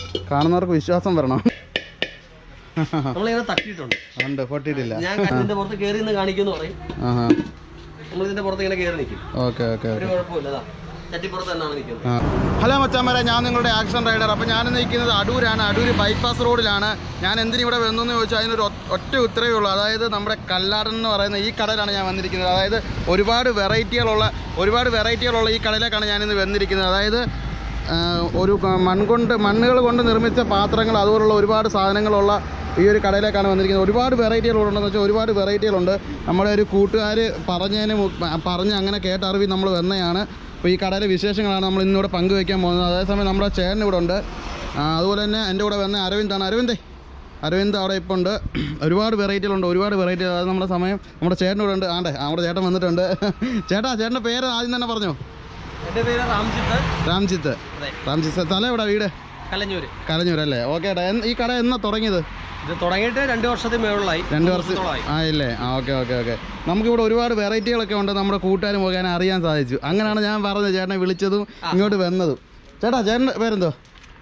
കാണുന്നവർക്ക് വിശ്വാസം വരണം നമ്മളിങ്ങനെ തട്ടിയിട്ടുണ്ട് ഉണ്ട് പൊട്ടിയിട്ടില്ല ഞാൻ ഇതിന്റെ പുറത്ത് കയറി നിന്ന് കാണിക്കുമെന്ന് പറയും ആഹാ നമ്മൾ ഇതിന്റെ പുറത്ത് ഇങ്ങനെ കയറി നിൽക്കും ഓക്കെ ഓക്കെ ഒരു കുഴപ്പമില്ല ഇതാ ചട്ടിപ്പുറത്ത് തന്നെയാണ് നിൽക്കുന്നത് ആ. ഹലോ മച്ചാമരെ ഞാൻ നിങ്ങളുടെ ആക്ഷൻ റൈഡർ അപ്പോൾ ഞാൻ നിൽക്കുന്നത് അടൂരാണ് അടൂർ ബൈപ്പാസ് റോഡിലാണ് ഞാൻ എന്തിനു ഇവിടെ വന്നു എന്ന് ചോദിച്ചാൽ അതിനൊരു ഒ- ഒറ്റ ഉത്തരവേ ഉള്ളൂ അതായത് നമ്മുടെ കല്ലാടൻ എന്ന് പറയുന്ന ഈ കടയിലാണ് ഞാൻ വന്നിരിക്കുന്നത് അതായത് ഒരുപാട് വെറൈറ്റികളുള്ള ഒരുപാട് വെറൈറ്റികളുള്ള ഈ കടയിലേക്കാണ് ഞാനിന്ന് വന്നിരിക്കുന്നത് അതായത് ആ, ഒരു ക- മൺകൊണ്ട് മണ്ണുകൾ കൊണ്ട് നിർമ്മിച്ച പാത്രങ്ങൾ അതുപോലുള്ള ഒരുപാട് സാധനങ്ങളുള്ള ഈ ഒരു കടയിലേക്കാണ് വന്നിരിക്കുന്നത് ഒരുപാട് വെറൈറ്റികളുണ്ടെന്ന് വെച്ചാൽ ഒരുപാട് വെറൈറ്റികളുണ്ട് നമ്മുടെ ഒരു കൂട്ടുകാർ പറഞ്ഞതിന് മു- പറഞ്ഞ് അങ്ങനെ കേട്ട അറിവിൽ നമ്മൾ വന്നതാണ് അപ്പോൾ ഈ കടയിലെ വിശേഷങ്ങളാണ് നമ്മൾ ഇന്നിവിടെ പങ്കുവയ്ക്കാൻ പോകുന്നത് അതേസമയം നമ്മുടെ ചേട്ടൻ ഇവിടെ ഉണ്ട് ആ, അതുപോലെ തന്നെ എൻ്റെ കൂടെ വന്ന അരവിന്ദാണ് അരവിന്ദേ അരവിന്ദ് അവിടെ ഇപ്പോൾ ഉണ്ട് ഒരുപാട് വെറൈറ്റികളുണ്ട് ഒരുപാട് വെറൈറ്റി അതായത് നമ്മുടെ സമയം നമ്മുടെ ചേട്ടൻ ഇവിടെ ഉണ്ട് ആണ്ടെ നമ്മുടെ ചേട്ടൻ വന്നിട്ടുണ്ട് ചേട്ടാ ചേട്ടൻ്റെ പേര് ആദ്യം തന്നെ പറഞ്ഞോ എന്റെ പേര് റാംജിത്ത് രാംജിത്ത് അതെ രാംജിത്ത് സ്ഥലം എവിടെ വീട് കലഞ്ഞൂര് കലഞ്ഞൂരല്ലേ ഓക്കെ ഏട്ടാ എന്ന് ഈ കട എന്നാ തുടങ്ങിയത് ഇത് തുടങ്ങിയിട്ട് രണ്ട് വർഷത്തിന് മേളിലായി രണ്ട് വർഷം വർഷത്തോളമായി ആ ഇല്ലേ ആ ഓക്കെ ഓക്കെ ഓക്കെ നമുക്കിവിടെ ഒരുപാട് വെറൈറ്റികളൊക്കെ ഉണ്ട് നമ്മുടെ കൂട്ടുകാർ മുഖേന അറിയാൻ സാധിച്ചു അങ്ങനെയാണ് ഞാൻ പറഞ്ഞത് ചേട്ടനെ വിളിച്ചതും ഇങ്ങോട്ട് വന്നതും ചേട്ടാ ചേട്ടൻ്റെ പേരെന്തോ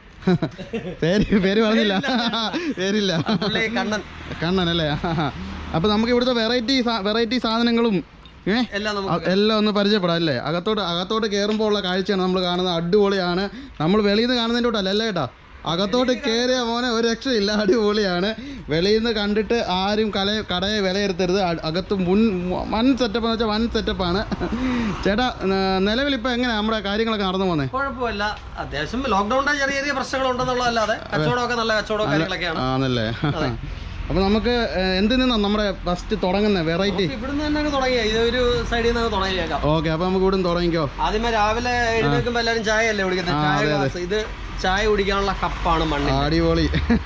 പേര് പേര് പറഞ്ഞില്ല പേരില്ല പുള്ളി കണ്ണൻ കണ്ണൻ അല്ലേ അപ്പോൾ നമുക്ക് ഇവിടുത്തെ വെറൈറ്റി വെറൈറ്റി സാധനങ്ങളും ഏ എല്ലാം അ- നമുക്ക് എല്ലാം ഒന്ന് പരിചയപ്പെടാം അല്ലേ അകത്തോട്ട് അകത്തോട്ട് കയറുമ്പോൾ ഉള്ള കാഴ്ചയാണ് നമ്മൾ കാണുന്നത് അടിപൊളിയാണ് നമ്മൾ വെളിയിൽ നിന്ന് കാണുന്നതിൻ്റെ കൂട്ടല്ല അല്ലേ കേട്ടാ അകത്തോട്ട് കയറിയ മോനെ ഒരു രക്ഷയില്ല അടിപൊളിയാണ് വെളിയിൽ നിന്ന് കണ്ടിട്ട് ആരും കല കടയെ വിലയിരുത്തരുത് അ- അകത്ത് മുൻ വൻ സെറ്റപ്പ് എന്ന് വെച്ചാൽ വൻ സെറ്റപ്പാണ് ചേട്ടാ ന- നിലവിലിപ്പോൾ എങ്ങനെയാണ് നമ്മുടെ കാര്യങ്ങളൊക്കെ നടന്നു പോകുന്നത് കുഴപ്പമില്ല അത്യാവശ്യം ലോക്ക്ഡൌണിന്റെ ചെറിയ ചെറിയ പ്രശ്നങ്ങൾ ഉണ്ടെന്നുള്ളതല്ലാതെ കച്ചവടമൊക്കെ നല്ല കച്ചവടവും കാര്യങ്ങളൊക്കെയാണ് ആണല്ലേ അപ്പോൾ നമുക്ക് ഏഹ്, എന്തിൽ നിന്നാണ് നമ്മുടെ ഫസ്റ്റ് തുടങ്ങുന്നത് വെറൈറ്റി നമുക്ക് ഇവിടുന്ന് തന്നെ അങ്ങ് തുടങ്ങിയ ഇതൊരു സൈഡിൽ നിന്ന് അങ്ങ് തുടങ്ങിയേക്കാം ഓക്കെ അപ്പോൾ നമുക്ക് ഇവിടുന്ന് തുടങ്ങിക്കോ ആദ്യമേ രാവിലെ എഴുന്നേൽക്കുമ്പോ എല്ലാവരും ചായ അല്ലേ കുടിക്കുന്നത് ചായ ഗ്ലാസ് ഇത് ചായ കുടിക്കാനുള്ള കപ്പാണ് മണ്ണ് അടിപൊളി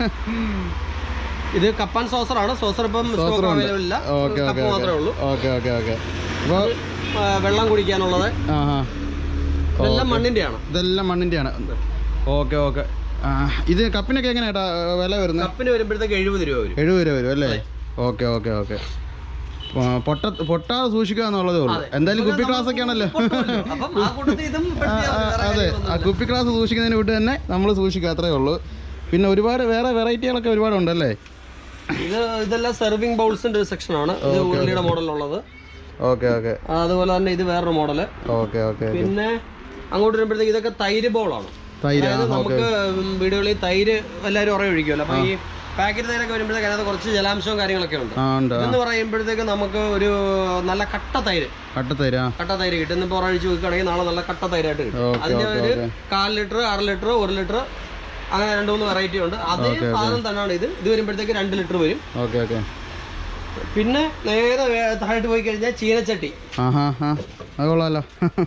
ഇത് കപ്പാൻ സോസറാണ് സോസർ ഇപ്പം സ്റ്റോക്ക് അവൈലബിൾ ഇല്ല ഓക്കെ കപ്പ് ഓക്കെ മാത്രമേ ഉള്ളൂ ഓക്കെ ഓക്കെ ഓക്കെ അപ്പോൾ ആ, വെള്ളം കുടിക്കാനുള്ളത് ആ ആ ഇതെല്ലാം മണ്ണിന്റെയാണ് ഇതെല്ലാം മണ്ണിൻ്റെയാണ് ഓക്കെ ഓക്കെ ആ ഇത് കപ്പിനൊക്കെ എങ്ങനെയാട്ടാ വില വരുന്നത് കപ്പിന് വരുമ്പോഴത്തേക്ക് എഴുപത് രൂപ വരും എഴുപത് രൂപ വരും അല്ലേ ഓക്കെ ഓക്കെ ഓക്കെ പൊട്ട പൊട്ടാതെ സൂക്ഷിക്കുക എന്നുള്ളതേ ഉള്ളൂ എന്തായാലും കുപ്പി ക്ലാസ് ഒക്കെ ആണല്ലോ പൊട്ടുമല്ലോ. അപ്പം ആ കൂട്ടത്തിൽ ഇതും പെടുത്തിയാൽ മതി. വേറെ അതെ കാര്യങ്ങളൊന്നും ആ കുപ്പി ക്ലാസ് സൂക്ഷിക്കുന്നതിന് വിട്ട് തന്നെ നമ്മൾ സൂക്ഷിക്കുക അത്രേ ഉള്ളൂ പിന്നെ ഒരുപാട് വേറെ വെറൈറ്റികളൊക്കെ ഒരുപാട് ഉണ്ടല്ലേ ഇത് ഇതെല്ലാം സെർവിങ് ബൗൾസിന്റെ ഒരു സെക്ഷനാണ് ഇത് ഉരുളിയുടെ മോഡലുള്ളത് ഓക്കെ ഓക്കെ അതുപോലെ തന്നെ ഇത് വേറൊരു മോഡല് ഓക്കെ ഓക്കെ പിന്നെ അങ്ങോട്ട് വരുമ്പോഴത്തേക്ക് ഇതൊക്കെ തൈര് ബോളാണ് തൈര് ആ അതായത് നമുക്ക് വീടുകളിൽ തൈര് എല്ലാവരും ഉറ ഒഴിക്കുമല്ലോ അപ്പൊ ഈ പാക്കറ്റ് തൈരൊക്കെ വരുമ്പോഴത്തേക്ക് അതിനകത്ത് കുറച്ച് ജലാംശവും കാര്യങ്ങളൊക്കെ ഉണ്ട് ആ ഉണ്ട് ഇതെന്ന് പറയുമ്പോഴത്തേക്ക് നമുക്ക് ഒരു നല്ല കട്ട തൈര് കട്ടത്തൈര് ആ കട്ട തൈര് കിട്ടും ഇന്നിപ്പോൾ ഒഴിച്ച് വെക്കുകയാണെങ്കിൽ നാളെ നല്ല കട്ട തൈരായിട്ട് കിട്ടും ഓക്കെ അതിന് ഓക്കെ ഒരു ഓക്കെ കാൽ ലിറ്റർ അര ലിറ്റർ ഒരു ലിറ്റർ അങ്ങനെ രണ്ട് മൂന്ന് വെറൈറ്റി ഉണ്ട് അതേ സാധനം തന്നെയാണ് ഇത് ഇത് വരുമ്പോഴത്തേക്ക് രണ്ട് ലിറ്റർ വരും ഓക്കെ ഓക്കെ പിന്നെ നേരെ വേ- താഴോട്ട് പോയി കഴിഞ്ഞാൽ ചീനച്ചട്ടി ആഹാ ഹാ അത് കൊള്ളാമല്ലോ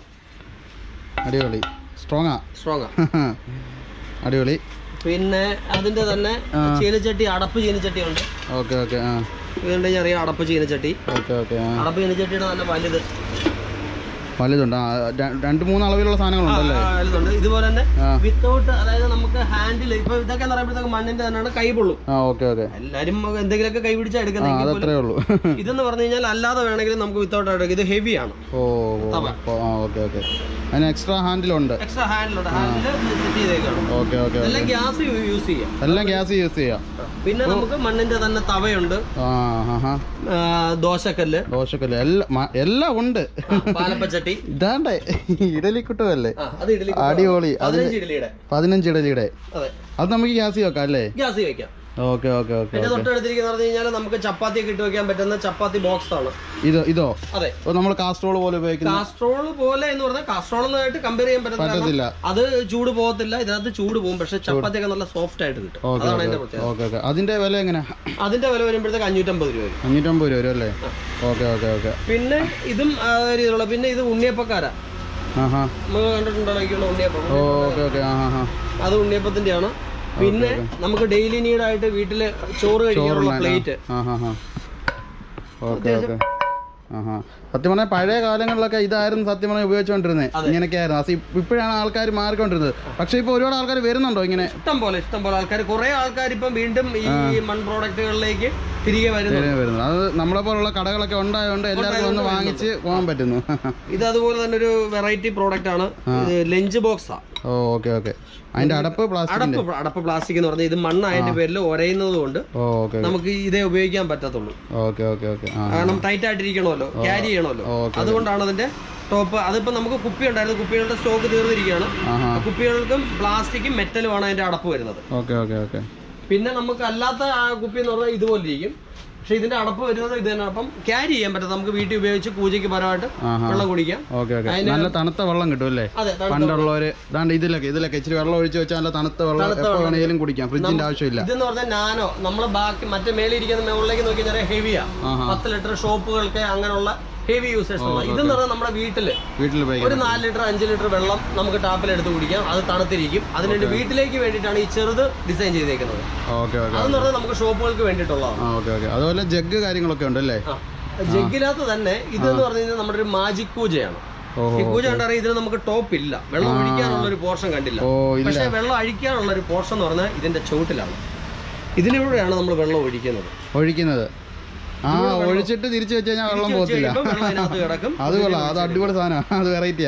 അടിപൊളി സ്ട്രോങ്ങാ സ്ട്രോങ് അടിപൊളി പിന്നെ അതിന്റെ തന്നെ ചീനച്ചട്ടി അടപ്പ് ചീനച്ചട്ടി ഉണ്ട് ഓക്കെ ഓക്കെ ആ ഇതുണ്ട് ചെറിയ അടപ്പ് ചീനച്ചട്ടി ഓക്കെ ഓക്കെ ആ അടപ്പ് ചീനച്ചട്ടിയുടെ നല്ല വലുത് വലുതുണ്ട് ആ ര- രണ്ട് മൂന്ന് അളവിലുള്ള സാധനങ്ങളുണ്ടല്ലേ ആ, വലുതുണ്ട് ഇതുപോലെ തന്നെ ആ വിത്തൗട്ട് അതായത് നമുക്ക് ഹാൻഡിൽ ഇപ്പൊ ഇതൊക്കെ എന്ന് പറയുമ്പോഴത്തേക്ക് മണ്ണിന്റെ തന്നെയാണ് കൈ പൊള്ളും ആ ഓക്കെ ഓക്കെ എല്ലാരും എന്തെങ്കിലുമൊക്കെ കൈ പിടിച്ചാൽ ആ എടുക്കുന്നെങ്കിൽ പോലും അതത്രേ ഉള്ളൂ ഇതെന്ന് പറഞ്ഞു കഴിഞ്ഞാൽ അല്ലാതെ വേണമെങ്കിൽ നമുക്ക് വിത്തൗട്ട് എടുക്കാം ഇത് ഹെവിയാണ് ഓ ഓ, ഓ, ആ ഓക്കെ ഓക്കെ അതിന് എക്സ്ട്രാ ഹാൻഡിലുണ്ട് എക്സ്ട്രാ ഹാൻഡിലുണ്ട് ഹാൻഡിൽ സെറ്റ് ചെയ്തേക്കാണ് ഓക്കെ ഓക്കെ ഇതെല്ലാം ഗ്യാസ് യൂസ് ചെയ്യാം എല്ലാം ഗ്യാസ് യൂസ് ചെയ്യാം പിന്നെ നമുക്ക് മണ്ണിന്റെ തന്നെ തവയുണ്ട് ആ ഹാ ഹാ ആ, ദോശക്കല്ല് ദോശക്കല്ലേ എല്ലാം മ- എല്ലാം ഉണ്ട് ആ, പാലപ്പച്ചട്ടി ഇതാണ്ടേ ഇഡലി കിട്ടുമല്ലേ ആ അത് ഇഡലി അടിപൊളി അത് പതിനഞ്ച് ഇഡലിയുടെ പതിനഞ്ച് ഇഡലിയുടെ അതെ അത് നമുക്ക് ഗ്യാസ് വെക്കാം അല്ലേ ഗ്യാസ് വെക്കാം ഓക്കെ ഓക്കെ ഓക്കെ പിന്നെ തൊട്ടടുത്തിരിക്കുന്ന പറഞ്ഞു കഴിഞ്ഞാൽ നമുക്ക് ചപ്പാത്തി ഒക്കെ ഇട്ട് വെക്കാൻ പറ്റുന്ന ചപ്പാത്തി ബോക്സ് ആണ് ഇത് ഇതോ അതെ ഓ നമ്മൾ കാസ്ട്രോൾ പോലെ ഉപയോഗിക്കുന്ന കാസ്ട്രോൾ പോലെ എന്ന് പറഞ്ഞാൽ കാസ്ട്രോളുമായിട്ട് കമ്പയർ ചെയ്യാൻ പറ്റുന്ന കാരണം പറ്റത്തില്ല അത് ചൂട് പോകത്തില്ല ഇതിനകത്ത് ചൂട് പോകും പക്ഷെ ചപ്പാത്തി ഒക്കെ നല്ല സോഫ്റ്റ് ആയിട്ട് കിട്ടും ഓക്കെ അതാണ് അതിന്റെ പ്രത്യേകത ഓക്കെ ഓക്കെ അതിന്റെ വില എങ്ങനെ അതിന്റെ വില വരുമ്പോഴത്തേക്ക് അഞ്ഞൂറ്റമ്പത് രൂപ വരും അഞ്ഞൂറ്റമ്പത് രൂപ വരും അല്ലേ ഓക്കെ ഓക്കെ ഓക്കെ പിന്നെ ഇതും ആ രീതിയിലുള്ള പിന്നെ ഇത് ഉണ്ണിയപ്പക്കാരാ ആ ഹാ നമുക്ക് കണ്ടിട്ടുണ്ടോ എനിക്കുള്ള ഉണ്ണിയപ്പം ഓക്കെ ഓക്കെ ആ ഹാ ഹാ അത് ഉണ്ണിയപ്പത്തിന്റെയാണ് പിന്നെ നമുക്ക് ഡെയിലി നീഡായിട്ട് വീട്ടില് ചോറ് കഴിക്കാനുള്ള പ്ലേറ്റ് ആ ഹാ ഹാ ഓക്കെ ഓക്കെ ആ ഹാ സത്യം പറഞ്ഞാൽ പഴയ കാലങ്ങളിലൊക്കെ ഇതായിരുന്നു സത്യം പറഞ്ഞാൽ ഉപയോഗിച്ചുകൊണ്ടിരുന്നത് ഇങ്ങനെയൊക്കെ ആയിരുന്നു അത് ഇപ്പ- ഇപ്പോഴാണ് ആൾക്കാർ മാറിക്കൊണ്ടിരുന്നത് പക്ഷേ ഇപ്പോൾ ഒരുപാട് ആൾക്കാർ വരുന്നുണ്ടോ ഇങ്ങനെ ഇഷ്ടം പോലെ ഇഷ്ടം പോലെ ആൾക്കാർ കുറെ ആൾക്കാർ ഇപ്പം വീണ്ടും ഈ മൺ പ്രോഡക്റ്റുകളിലേക്ക് തിരികെ വരുന്നത് ശരിയാ വരുന്നത് അത് നമ്മളെ പോലുള്ള കടകളൊക്കെ ഉണ്ടായതുകൊണ്ട് എല്ലാവർക്കും വന്ന് വാങ്ങിച്ച് പോകാൻ പറ്റുന്നു ഇത് അതുപോലെ തന്നെ ഒരു വെറൈറ്റി പ്രോഡക്റ്റ് ആണ് ഇത് ലഞ്ച് ബോക്സാ ഓ ഓക്കെ ഓക്കെ അതിന്റെ അടപ്പ് പ്ലാസ്റ്റിക്കിന്റെ അടപ്പ് അടപ്പ് പ്ലാസ്റ്റിക് എന്ന് പറഞ്ഞാൽ ഇത് മണ്ണായതിന്റെ പേരിൽ ഉരയുന്നത് കൊണ്ട് ഓ ഓക്കെ നമുക്ക് ഇതേ ഉപയോഗിക്കാൻ പറ്റത്തുള്ളൂ ഓക്കെ ഓക്കെ ഓക്കെ ആ കാരണം ടൈറ്റ് ആയിട്ടിരിക്കണമല്ലോ ക്യാരി ചെയ്യണമല്ലോ ഓക്കെ അതുകൊണ്ടാണ് അതിന്റെ ടോപ്പ് അതിപ്പോ നമുക്ക് കുപ്പി ഉണ്ടായിരുന്നു കുപ്പികളുടെ സ്റ്റോക്ക് തീർന്നിരിക്കുകയാണ് ആഹാ ആ കുപ്പികൾക്കും പ്ലാസ്റ്റിക്കും മെറ്റലുമാണ് അതിന്റെ അടപ്പ് വരുന്നത് ഓക്കെ ഓക്കെ ഓക്കെ പിന്നെ നമുക്ക് അല്ലാത്ത ആ കുപ്പി എന്ന് പറഞ്ഞാൽ ഇതുപോലെ ഇരിക്കും പക്ഷെ ഇതിന്റെ അടപ്പ് വരുന്നത് ഇത് തന്നെ അപ്പം ക്യാരി ചെയ്യാൻ പറ്റും നമുക്ക് വീട്ടിൽ ഉപയോഗിച്ച് പൂജയ്ക്ക് പരമായിട്ട് ആഹാ വെള്ളം കുടിക്കാം ഓക്കെ ഓക്കെ നല്ല തണുത്ത വെള്ളം കിട്ടും അല്ലേ അതെ തണുത്ത പണ്ടുള്ളവര് ഇതാണ്ട് ഇതിലൊക്കെ ഇതിലൊക്കെ ഇച്ചിരി വെള്ളം ഒഴിച്ച് വെച്ചാൽ നല്ല തണുത്ത വെള്ളം എപ്പോ വേണേലും കുടിക്കാം ഫ്രിഡ്ജിന്റെ ആവശ്യമില്ല ഇതെന്ന് പറഞ്ഞാൽ നാനോ നമ്മള് ബാക്കി മറ്റേ മേളിൽ ഇരിക്കുന്ന മുകളിലേക്ക് നോക്കി കഴിഞ്ഞാൽ ഹെവിയാ ആഹാ പത്ത് ലിറ്റർ ഷോപ്പുകൾക്ക് അങ്ങനെയുള്ള ഹെവി യൂസേഴ്സ് ഇതെന്ന് പറഞ്ഞാൽ നമ്മുടെ വീട്ടില് വീട്ടിൽ ഒരു ഉപയോഗിക്കാം നാല് ലിറ്റർ അഞ്ച് ലിറ്റർ വെള്ളം നമുക്ക് ടാപ്പിൽ എടുത്ത് കുടിക്കാം അത് തണുത്തിരിക്കും അതിനുവേണ്ടി വീട്ടിലേക്ക് വേണ്ടിയിട്ടാണ് ഈ ചെറുത് ഡിസൈൻ ചെയ്തേക്കുന്നത് ഓക്കെ ഓക്കെ അതെന്ന് പറഞ്ഞാൽ നമുക്ക് ഷോപ്പുകൾക്ക് വേണ്ടിയിട്ടുള്ളതാണ് ആ ഓക്കെ ഓക്കെ അതുപോലെ ജഗ് കാര്യങ്ങളൊക്കെ ഉണ്ട് അല്ലേ ആ. ജഗ്ഗിനകത്ത് തന്നെ ഇതെന്ന് പറഞ്ഞു കഴിഞ്ഞാൽ നമ്മുടെ ഒരു മാജിക് പൂജയാണ് ഓഹോ ഈ പൂജ കണ്ടറിയാം ഇതിന് നമുക്ക് ടോപ്പ് ഇല്ല വെള്ളം ഒഴിക്കാനുള്ള ഒരു പോർഷൻ കണ്ടില്ല ഓ ഇല്ല പക്ഷേ വെള്ളം അഴിക്കാനുള്ള ഒരു പോർഷൻ എന്ന് പറഞ്ഞാൽ ഇതിന്റെ ചുവട്ടിലാണ് ഇതിലൂടെയാണ് നമ്മൾ വെള്ളം ഒഴിക്കുന്നത് ഒഴിക്കുന്നത് ആ ഒഴിച്ചിട്ട് തിരിച്ചു വെച്ച് കഴിഞ്ഞാൽ വെള്ളം തിരിച്ച് വെച്ച് പോകത്തില്ല കഴിയുമ്പോൾ വെള്ളം അതിനകത്ത് കിടക്കും അത് കൊള്ളാം അത് അടിപൊളി സാധനമാണ് അത് വെറൈറ്റിയാ